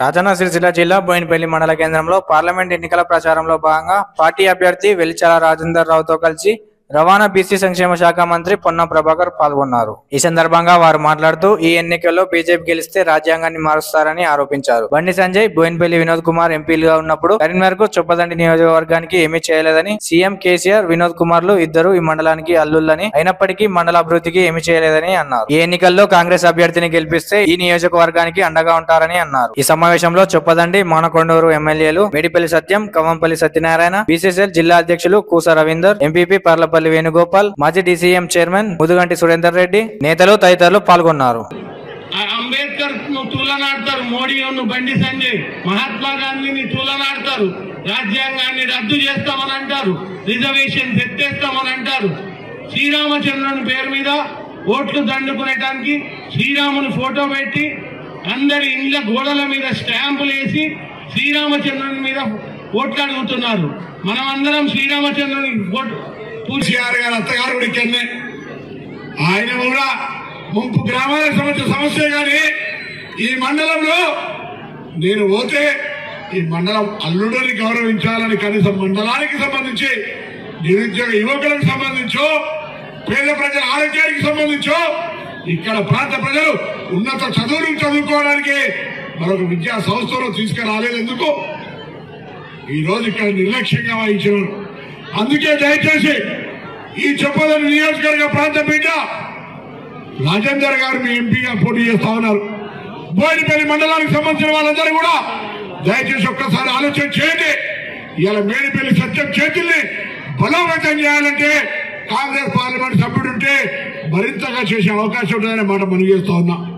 రాజన్న సిరిసిల్ల జిల్లా బోయినపల్లి మండల కేంద్రంలో పార్లమెంట్ ఎన్నికల ప్రచారంలో భాగంగా పార్టీ అభ్యర్థి వెలిచాల రాజేందర్ రావుతో కలిసి రవాణా బీసీ సంక్షేమ శాఖ మంత్రి పొన్న ప్రభాకర్ పాల్గొన్నారు ఈ సందర్భంగా వారు మాట్లాడుతూ ఈ ఎన్నికల్లో బీజేపీ గెలిస్తే రాజ్యాంగాన్ని మారుస్తారని ఆరోపించారు బండి సంజయ్ బోయినపల్లి వినోద్ కుమార్ ఎంపీలుగా ఉన్నప్పుడు కరీంనగర్ కు చొప్పదండి నియోజకవర్గానికి ఏమీ చేయలేదని సీఎం కేసీఆర్ వినోద్ కుమార్లు ఇద్దరు ఈ మండలానికి అల్లుళ్ళని అయినప్పటికీ మండల అభివృద్ధికి ఏమీ చేయలేదని అన్నారు ఈ ఎన్నికల్లో కాంగ్రెస్ అభ్యర్థిని గెలిపిస్తే ఈ నియోజకవర్గానికి అండగా ఉంటారని అన్నారు ఈ సమావేశంలో చొప్పదండి మానకొండూరు ఎమ్మెల్యేలు మేడిపల్లి సత్యం కవంపల్లి సత్యనారాయణ బీసీసీఎల్ జిల్లా అధ్యక్షులు కూస రవీందర్ ఎంపీపీ పర్లపల్లి వేణుగోపాల్ మాజీ డీసీఎం చైర్మన్ ముదుగంటి సురేందర్ రెడ్డి నేతలు తదితరులు పాల్గొన్నారు ఆ అంబేద్కర్ ను తూలనాడతారు మోడీ ను బండి సంజయ్ మహాత్మా గాంధీని తూలనాడతారు రాజ్యాంగాన్ని రద్దు చేస్తామని అంటారు రిజర్వేషన్ ఎత్తేస్తామని అంటారు శ్రీరామచంద్రుని పేరు మీద ఓట్లు దండుకునేటానికి శ్రీరాముని ఫోటో పెట్టి అందరి ఇండ్ల గోడల మీద స్టాంపులు వేసి శ్రీరామచంద్రుని మీద ఓట్లు అడుగుతున్నారు మనం అందరం శ్రీరామచంద్రుని ఓటు కేసీఆర్ గారు అత్తగారు కూడా ఇక్కడనే ఆయన కూడా ముంపు గ్రామాలకు సంబంధించిన సమస్య కానీ ఈ మండలంలో నేను పోతే ఈ మండలం అల్లుడిని గౌరవించాలని కనీసం మండలానికి సంబంధించి నిరుద్యోగ యువకులకు సంబంధించో పేద ప్రజల ఆరోగ్యానికి సంబంధించో ఇక్కడ ప్రాంత ప్రజలు ఉన్నత చదువులు చదువుకోవడానికి మరొక విద్యా సంస్థలో తీసుకురాలేదు ఎందుకు ఈ రోజు ఇక్కడ నిర్లక్ష్యంగా వహించినారు అందుకే దయచేసి ఈ చెప్పదని నియోజకవర్గ ప్రాంత బిడ్డ రాజేందర్ గారు మీ ఎంపీగా పోటీ చేస్తా ఉన్నారు బోయినపల్లి మండలానికి సంబంధించిన వాళ్ళందరూ కూడా దయచేసి ఒక్కసారి ఆలోచన చేయండి ఇవాళ మేడిపల్లి సత్యం చేతుల్ని బలోపేతం చేయాలంటే కాంగ్రెస్ పార్లమెంట్ సభ్యుడు ఉంటే మరింతగా చేసే అవకాశం ఉంటుందనే మాట మనం చేస్తా ఉన్నా